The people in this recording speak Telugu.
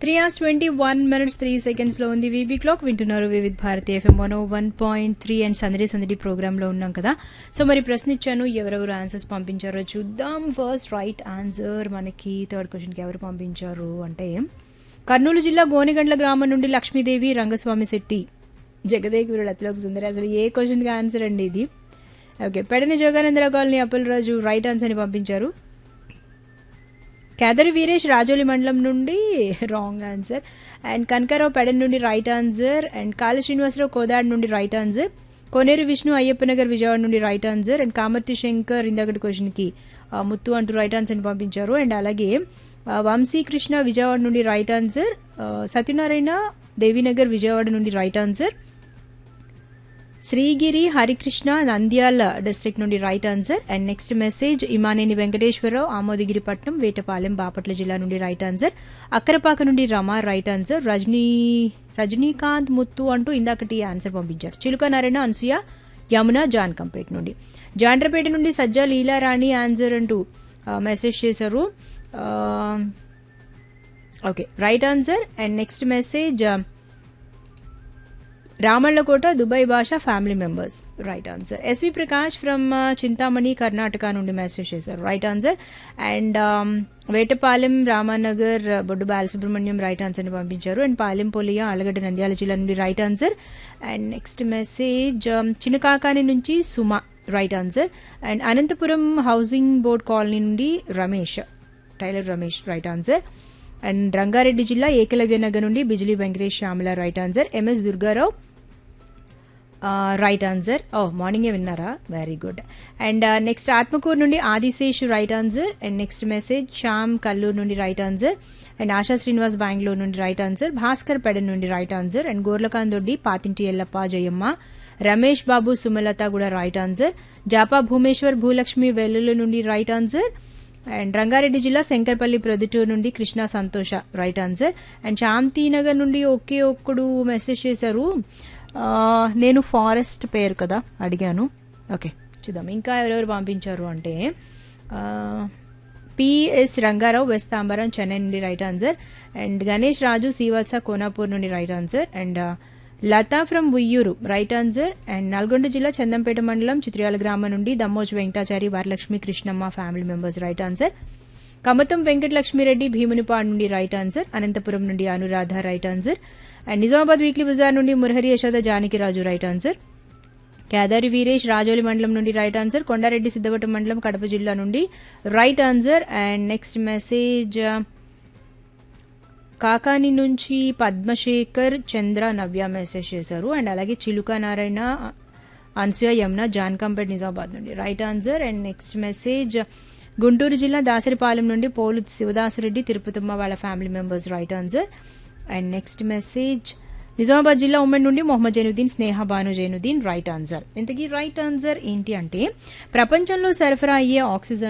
three hours twenty one minutes three సెకండ్స్లో ఉంది వీబీ క్లాక్ వింటున్నారు Vividh Bharati FM one one point three and సందడి సందడి ప్రోగ్రాంలో ఉన్నాం కదా సో మరి ప్రశ్న ఇచ్చాను ఎవరెవరు ఆన్సర్స్ పంపించారో చూద్దాం ఫస్ట్ రైట్ ఆన్సర్ మనకి థర్డ్ క్వశ్చన్కి ఎవరు పంపించారు అంటే కర్నూలు జిల్లా గోనిగండ్ల గ్రామం నుండి లక్ష్మీదేవి రంగస్వామి శెట్టి జగదేగురుడు అతిలోక సుందరి అసలు ఏ క్వశ్చన్కి ఆన్సర్ అండి ఇది ఓకే పెడని జోగానందరావు కాలనీ అప్పలరాజు రైట్ ఆన్సర్ని పంపించారు కేదరి వీరేష్ రాజోలి మండలం నుండి wrong answer and Kanakarao Pedana నుండి right answer and Kala Srinivasarao Kodad నుండి రైట్ ఆన్సర్ కోనేరు విష్ణు అయ్యప్పనగర్ విజయవాడ నుండి right answer and Kamarthi Shankar ఇందాకటి క్వశ్చన్కి ఆ, ముత్తు అంటూ రైట్ ఆన్సర్ని పంపించారు అండ్ అలాగే ఆ, వంశీ కృష్ణ విజయవాడ నుండి రైట్ ఆన్సర్ ఆ, సత్యనారాయణ దేవీనగర్ విజయవాడ నుండి right answer Srigiri Harikrishna Nandyal district నుండి right answer and next message Imaneni Venkateswararao Amodagiripatnam Vetapalem Bapatla జిల్లా నుండి రైట్ ఆన్సర్ అక్కరపాక నుండి రమ రైట్ ఆన్సర్ రజనీ రజనీకాంత్ ముత్తు అంటూ ఇందాకటి ఆన్సర్ పంపించారు చిలుక నారాయణ అనసూయ యమున జాన్ కంపేట్ నుండి జాండ్రపేట నుండి సజ్జా లీలారాణి ఆన్సర్ అంటూ ఆ, మెసేజ్ చేశారు ఆ, okay right answer and next message ఆ, Ramallakota Dubai Bhasha family members right answer SV Prakash from Chintamani Karnataka నుండి మెసేజ్ చేశారు right answer and Vetapalem Ramanagar Boddu Balasubrahmanyam right ఆన్సర్ని పంపించారు అండ్ పాలెం పోలియా అలగడ్డ నంద్యాల జిల్లా నుండి right answer and next message Chinnakakani నుంచి Suma right answer and Anantapuram housing board colony నుండి Ramesh tailor Ramesh right answer and Rangareddy జిల్లా ఏకలవ్య నగర్ నుండి Bijli Venkatesh Shyamala right answer MS Durgarao right answer ఓ మార్నింగే విన్నారా very good and next Atmakuru నుండి Adishesh right answer and next message Shyam Kalluru నుండి right answer and Asha Srinivas Bengaluru నుండి రైట్ ఆన్సర్ భాస్కర్ పెడన్ నుండి right answer and Gorlakandoddi Pathinti Yellappa Jayamma Ramesh Babu Sumalatha కూడా రైట్ ఆన్సర్ జాపా భూమేశ్వర్ భూలక్ష్మి వెల్లుల నుండి రైట్ ఆన్సర్ అండ్ రంగారెడ్డి జిల్లా శంకర్పల్లి ప్రొద్దుటూరు నుండి కృష్ణ సంతోష రైట్ ఆన్సర్ అండ్ శాంతినగర్ నుండి ఒకే ఒక్కడు మెసేజ్ చేశారు ఆ, నేను ఫారెస్ట్ పేరు కదా అడిగాను ఓకే చూద్దాం ఇంకా ఎవరెవరు పంపించారు అంటే ఆ, పిఎస్ రంగారావు వెస్ట్ తాంబరం చెన్నై నుండి right answer and Ganesh Raju Srivatsa Konapur నుండి రైట్ ఆన్సర్ అండ్ ఆ, Latha from Uyyuru right answer and Nalgonda జిల్లా చందంపేట మండలం చిత్రియాల గ్రామం నుండి Dammoj Venkatachari Varalakshmi Krishnamma family members right answer Kamatham Venkatalakshmireddy Bheemunipadu నుండి రైట్ ఆన్సర్ అనంతపురం నుండి Anuradha right answer and Nizamabad weekly bazaar నుండి మురహరి యశోద జానకిరాజు రైట్ ఆన్సర్ కేదారి వీరేష్ రాజోలి మండలం నుండి రైట్ ఆన్సర్ కొండారెడ్డి సిద్ధవటం మండలం కడప జిల్లా నుండి right answer and next message Kakani నుంచి పద్మశేఖర్ చంద్ర నవ్య మెసేజ్ చేశారు అండ్ అలాగే చిలుక నారాయణ అన్సూయ యమున జాన్కంపేట్ నిజామాబాద్ నుండి right answer and next message Guntur జిల్లా దాసరిపాలెం నుండి పోలు శివదాసరెడ్డి తిరుపతమ్మ వాళ్ళ family members right answer and next message Nizamabad జిల్లా ఉమ్మడి నుండి మొహమ్మద్ జైనుద్దీన్ స్నేహ బాను జైనుద్దీన్ రైట్ ఆన్సర్ ఇంతకీ రైట్ ఆన్సర్ ఏంటి అంటే ప్రపంచంలో సరఫరా అయ్యే ఆక్సిజన్